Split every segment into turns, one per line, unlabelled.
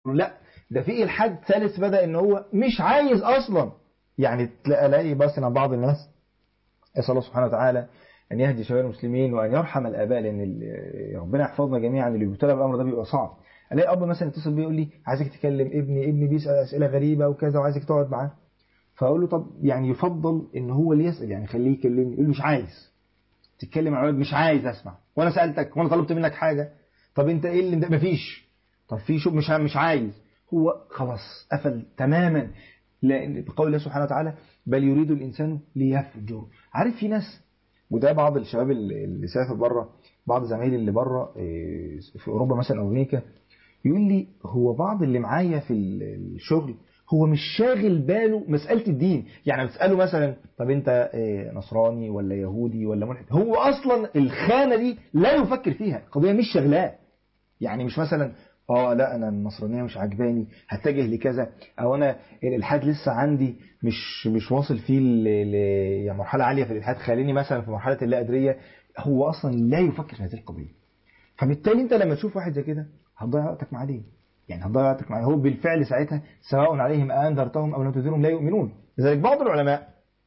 لا ده في الحاد ثالث بدا ان هو مش عايز اصلا يعني تلاقي الاقي مثلا بعض الناس اسال الله سبحانه وتعالى ان يهدي شباب المسلمين وان يرحم الاباء لان ال- ربنا يحفظنا جميعا اللي بيبتلى بالامر ده بيبقى صعب الاقي اب مثلا يتصل بيا يقول لي عايزك تكلم ابني ابني بيسال اسئله غريبه وكذا وعايزك تقعد معاه فاقول له طب يعني يفضل ان هو اللي يسال يعني خليه يكلمني يقول لي مش عايز تتكلم عن الولد مش عايز اسمع وانا سالتك وانا طلبت منك حاجه طب انت ايه اللي مفيش طب في شو مش مش عايز هو خلاص قفل تماما لان بقول الله سبحانه وتعالى بل يريد الانسان ليفجر عارف في ناس وده بعض الشباب اللي اللي سافر بره بعض زمايلي اللي بره إيه، في اوروبا مثلا او امريكا يقول لي هو بعض اللي معايا في ال- الشغل هو مش شاغل باله مسألة الدين يعني بتسأله مثلا طب انت إيه، نصراني ولا يهودي ولا ملحد هو اصلا الخانة دي لا يفكر فيها القضية مش شغلاه يعني مش مثلا اه لا انا النصرانيه مش عجباني هتجه لكذا او انا الالحاد لسه عندي مش مش واصل فيه ل... ل... يعني مرحله عاليه في الالحاد خليني مثلا في مرحله اللا ادريه هو اصلا لا يفكر في هذه القضيه فبالتالي انت لما تشوف واحد زي كده هتضيع وقتك معاه ليه؟ يعني هتضيع وقتك معاه هو بالفعل ساعتها سواء عليهم انذرتهم او لم تنذرهم لا يؤمنون لذلك بعض العلماء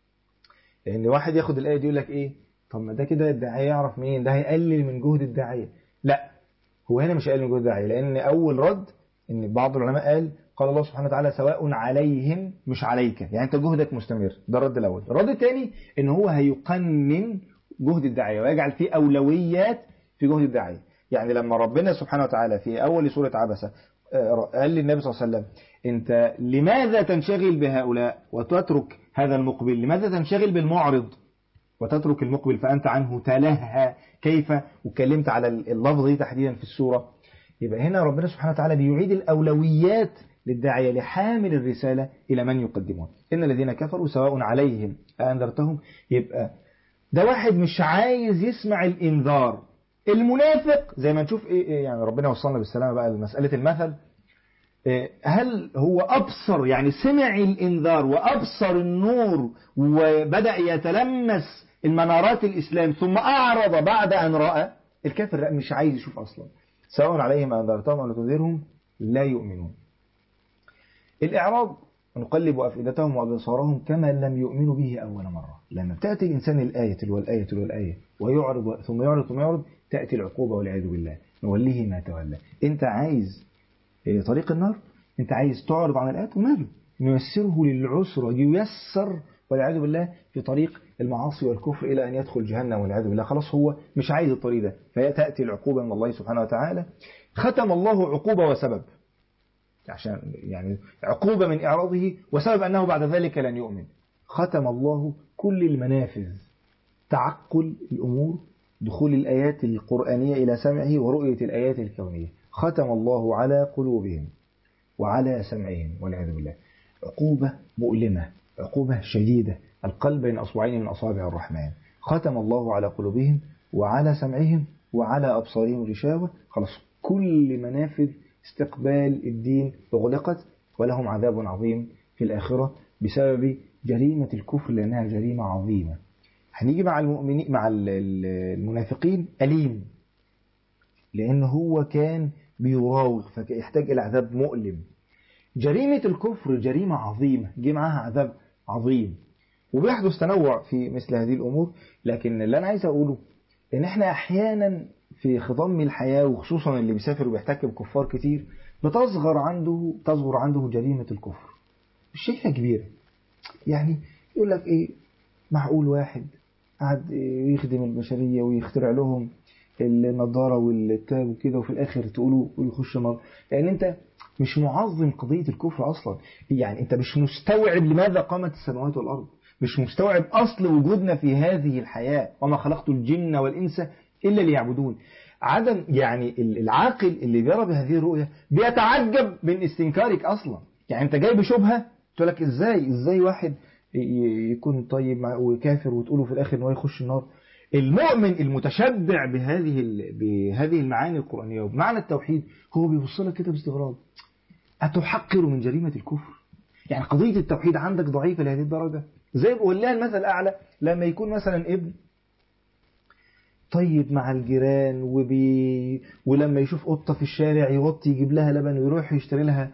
ان واحد ياخد الايه دي يقول لك ايه طب ما ده كده الداعيه يعرف مين ده هيقلل من جهد الداعيه لا هو هنا مش قال من جهد الداعيه لان اول رد ان بعض العلماء قال قال الله سبحانه وتعالى سواء عليهم مش عليك يعني انت جهدك مستمر ده الرد الاول الرد الثاني ان هو هيقنن جهد الداعيه ويجعل فيه اولويات في جهد الداعيه يعني لما ربنا سبحانه وتعالى في اول سوره عبسه آه، قال للنبي صلى الله عليه وسلم انت لماذا تنشغل بهؤلاء وتترك هذا المقبل لماذا تنشغل بالمعرض وتترك المقبل فأنت عنه تلهى كيف وكلمت على اللفظ دي تحديدا في السورة يبقى هنا ربنا سبحانه وتعالى بيعيد الأولويات للداعية لحامل الرسالة إلى من يقدمون إن الذين كفروا سواء عليهم أنذرتهم يبقى ده واحد مش عايز يسمع الإنذار المنافق زي ما نشوف إيه إيه يعني ربنا وصلنا بالسلامة بقى لمسألة المثل إيه، هل هو أبصر يعني سمع الإنذار وأبصر النور وبدأ يتلمس المنارات الإسلام ثم أعرض بعد أن رأى الكافر لا، مش عايز يشوف أصلا سواء عليهم أنذرتهم أو لا تنذرهم لا يؤمنون الإعراض نقلب أفئدتهم وأبصارهم كما لم يؤمنوا به أول مرة لما بتأتي الإنسان الآية تلو الآية تلو الآية ويعرض ثم يعرض ثم يعرض تأتي العقوبة والعياذ بالله نوليه ما تولى أنت عايز إيه، طريق النار أنت عايز تعرض عن الآيات وماله نيسره للعسر ييسر والعياذ بالله في طريق المعاصي والكفر إلى أن يدخل جهنم والعياذ بالله خلاص هو مش عايز الطريق ده فتأتي العقوبة من الله سبحانه وتعالى ختم الله عقوبة وسبب عشان يعني عقوبة من إعراضه وسبب أنه بعد ذلك لن يؤمن ختم الله كل المنافذ تعقل الأمور دخول الآيات القرآنية إلى سمعه ورؤية الآيات الكونية ختم الله على قلوبهم وعلى سمعهم والعياذ بالله عقوبة مؤلمة عقوبة شديدة القلب بين أصبعين من أصابع الرحمن ختم الله على قلوبهم وعلى سمعهم وعلى أبصارهم غشاوة خلاص كل منافذ استقبال الدين أغلقت ولهم عذاب عظيم في الآخرة بسبب جريمة الكفر لأنها جريمة عظيمة هنيجي مع المؤمنين مع ال- ال- المنافقين أليم لأن هو كان بيراوغ فيحتاج إلى عذاب مؤلم جريمة الكفر جريمة عظيمة جه معاها عذاب عظيم وبيحدث تنوع في مثل هذه الأمور لكن اللي أنا عايز أقوله إن إحنا أحيانا في خضم الحياة وخصوصا اللي بيسافر وبيحتك بكفار كتير بتصغر عنده تصغر عنده جريمة الكفر مش شايفها كبيرة يعني يقول لك إيه معقول واحد قعد يخدم البشرية ويخترع لهم النضارة والتاب وكده وفي الآخر تقولوا يخش نار لأن أنت مش معظم قضية الكفر أصلا يعني أنت مش مستوعب لماذا قامت السماوات والأرض مش مستوعب أصل وجودنا في هذه الحياة وما خلقت الجن والإنس إلا ليعبدون عدم يعني العاقل اللي بيرى بهذه الرؤية بيتعجب من استنكارك أصلا يعني أنت جاي بشبهة تقول لك إزاي إزاي واحد يكون طيب مع- وكافر وتقوله في الآخر إن هو يخش النار المؤمن المتشبع بهذه ال- بهذه المعاني القرآنية وبمعنى التوحيد هو بيبص لك كده باستغراب أتحقر من جريمة الكفر يعني قضية التوحيد عندك ضعيفة لهذه الدرجة زي ولله المثل الأعلى لما يكون مثلا ابن طيب مع الجيران وبي... ولما يشوف قطة في الشارع يوطي يجيب لها لبن ويروح يشتري لها